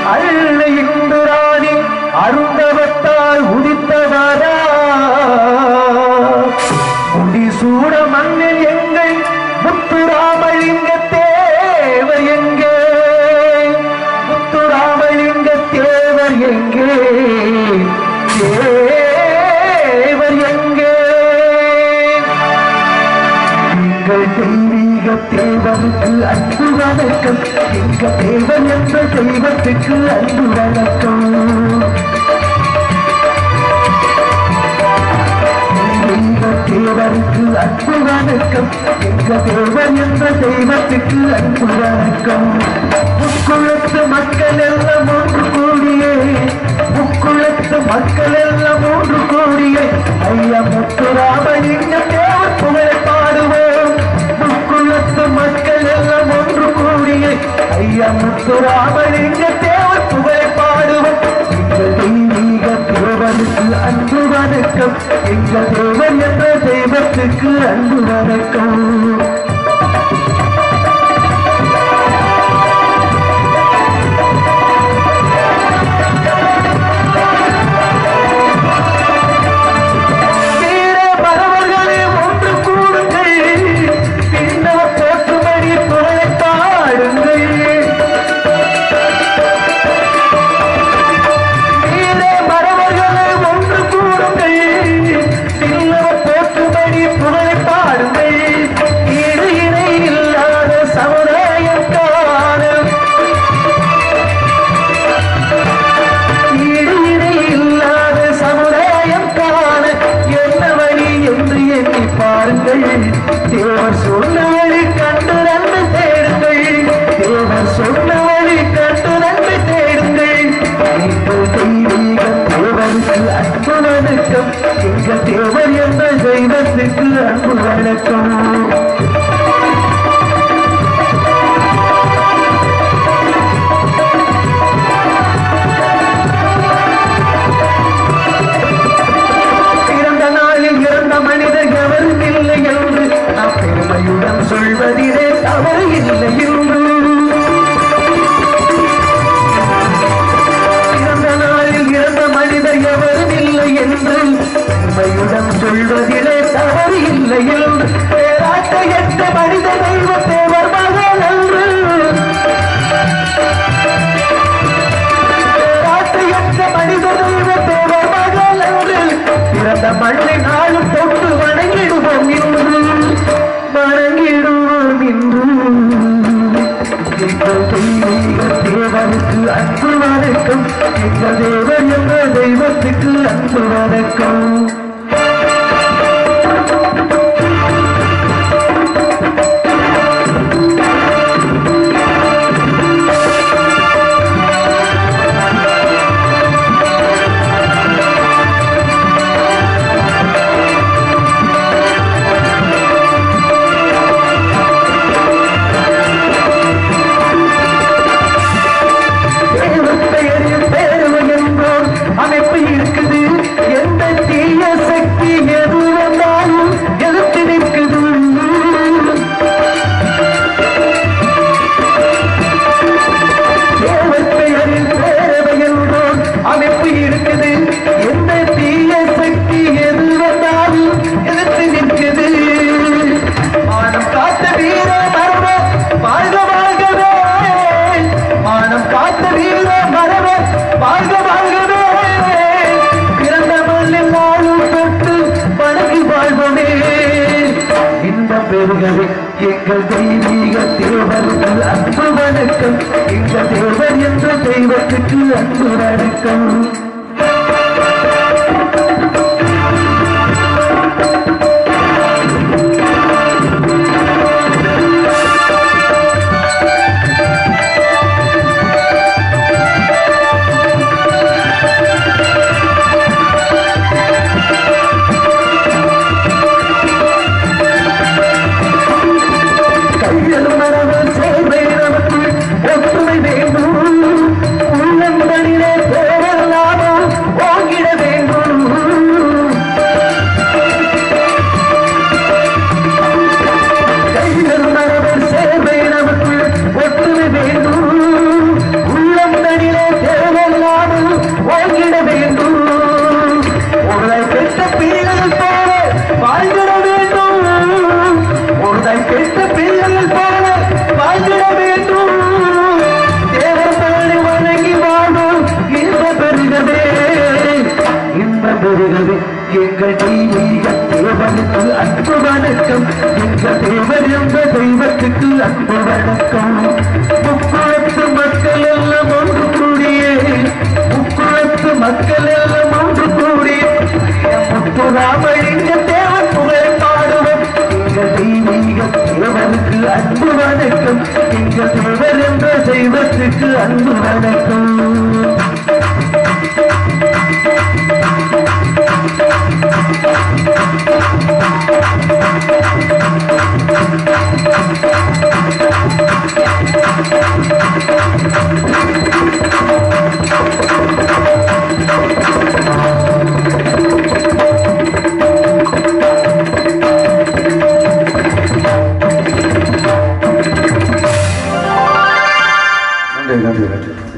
அள்ள இந்துராணி அருந்தவத்தால் உதித்தவரா முடிசூட மண்ணில் எங்கள் முத்துராமலிங்க தேவர் எங்கே முத்துராமலிங்க தேவர் எங்கே தேவர் எங்கே எங்கள் தெய்வீக தேவனுக்கு அன்பு வணக்கம் எங்க தேவன் என்ற தெய்வத்துக்கு அன்பு வணக்கம் தெய்வீக தேவனுக்கு அன்பு வணக்கம் எங்க தேவன் என்ற தெய்வத்துக்கு அன்பு வணக்கம் முக்குளத்து மக்கள் எல்லாம் ஒன்று கூடியே முக்குளத்து மக்கள் எல்லாம் ஒன்று கூடியே ஐயா முத்துராமலிங்க தேவர் புகழை பாடுவோம் முக்குளத்து மக்கள் எல்லாம் ஒன்று கூடியே ஐயா முத்துராமலிங்க தேவர் புகழை பாடுவோம் எங்கள் தெய்வீக தேவனுக்கு அன்பு வணக்கம் எங்கள் தேவன் என்ற தெய்வத்துக்கு அன்பு வணக்கம் வீர பரவர்களே ஒன்று கூடுங்கள் பின்னவ போற்றும்படி புகழை பாடுங்கள் வீர மரவர்களே ஒன்று கூடுங்கள் பின்னவ போற்றும்படி புகழை பாடுங்கள் ஈடு இணை இல்லாத சமுதாயம் காணும் ஈடு இணை இல்லாத சமுதாயம் காண என்ன வழி என்று எண்ணி பாருங்கள் தேவர் சொன்ன வழி கண்டு நன்மை தேடுங்கள் தேவர் சொன்ன வழி கண்டு நன்மை தேடுங்கள் நீங்கள் தெய்வீக தேவனுக்கு அன்பு வணக்கம் எங்கள் தேவர் என்ற தெய்வத்துக்கு அன்பு வணக்கம் பிறந்த நாளில் இறந்த மனிதர் எவரும் இல்லை என்று நாம் பெருமையுடன் சொல்வதிலே தவறு இல்லை என்று பிறந்த நாளில் இறந்த மனிதர் எவரும் இல்லை என்று பெருமையுடன் சொல்வதிலே தவறு இல்லை என்று பேராட்ட எட்ட மனித தெய்வ தேவர் மகன் என்று காட்டையற்ற மனித தெய்வ தேவர் மகள் என்று பிறந்த மண்ணை நாளும் தொட்டு வணங்கிடுவோம் இன்று வணங்கிடுவோம் இன்று எங்கள் தெய்வீக தேவனுக்கு அன்பு வணக்கம் எங்கள் தேவர் என்ற தெய்வத்துக்கு அன்பு வணக்கம் தேவர் பெயரில் பேருவை என்றோர் அமைப்பு இருக்குது எந்த தீய சக்தி எது வந்தாலும் எதிர்த்து நிற்குது தேவர் பெயரில் பேரவை என்றோர் அமைப்பு இருக்குது எந்த தீய சக்தி எது வந்தாலும் எதிர்த்து நிற்குது மானம் காத்த வீர மரப வாழ்க வாழ்கவே மானம் காத்த வீர மரப வாழ்க வாழ்கவே பிறந்த மண்ணில் நாளும் தொட்டு வணங்கி வாழ்வோமே இந்த பெருகவே எங்கள் தெய்வீக தேவருக்கு அன்பு வணக்கம் எங்கள் தேவர் என்ற தெய்வத்துக்கு அன்பு வணக்கம் கையில் மரபு சேவை நமக்கு ஒற்றுமை வேண்டும் உள்ளங்களிலே தேவலாம எங்கள் தெய்வீக தேவனுக்கு அன்பு வணக்கம் எங்கள் தேவர் என்ற தெய்வத்துக்கு அன்பு வணக்கம் முக்குளத்து மக்கள் எல்லாம் ஒன்று கூடியே முக்குளத்து மக்கள் எல்லாம் ஒன்று கூடியே முத்துராமலிங்க தேவன் புகழ் பாடுவோம் எங்கள் தெய்வீக தேவனுக்கு அன்பு வணக்கம் எங்கள் தேவர் என்ற தெய்வத்துக்கு அன்பு வணக்கம் நன்றி நன்றி நன்றி